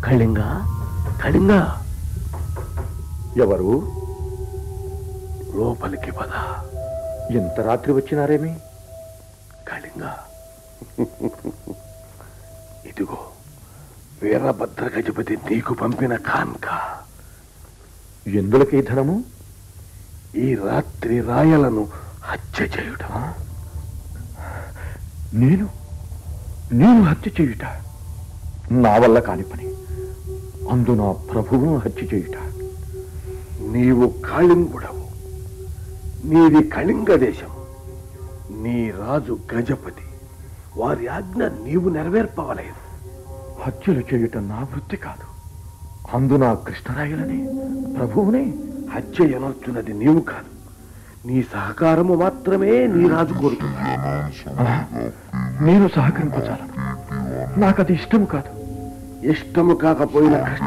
కళింగ కళింగ ఎవరు లోపలికి పద ఇంత రాత్రి వచ్చినారేమి కళింగ ఇదిగో వీరభద్ర గజపతి నీకు పంపిన కాన్కా ఎందులకి ధనము ఈ రాత్రి రాయలను హత్య చేయుట నేను నేను హత్య చేయుట నా వల్ల కాని పని అందు నా ప్రభువును హత్య చేయుట నీవు కాళింగుడవు నీది కళింగ దేశం నీ రాజు గజపతి వారి ఆజ్ఞ నీవు నెరవేర్పవలేదు హత్యలు చేయుట నా వృత్తి కాదు అందు నా కృష్ణరాయలని ప్రభువునే హత్య ఎనొచ్చున్నది నీవు కాదు నీ సహకారము మాత్రమే నీ రాజు కోరుతున్నాడు ఆ, నేను సహకరింపచాలను నాకు అది ఇష్టము కాదు ఇష్టము కాకపోయిన కష్టం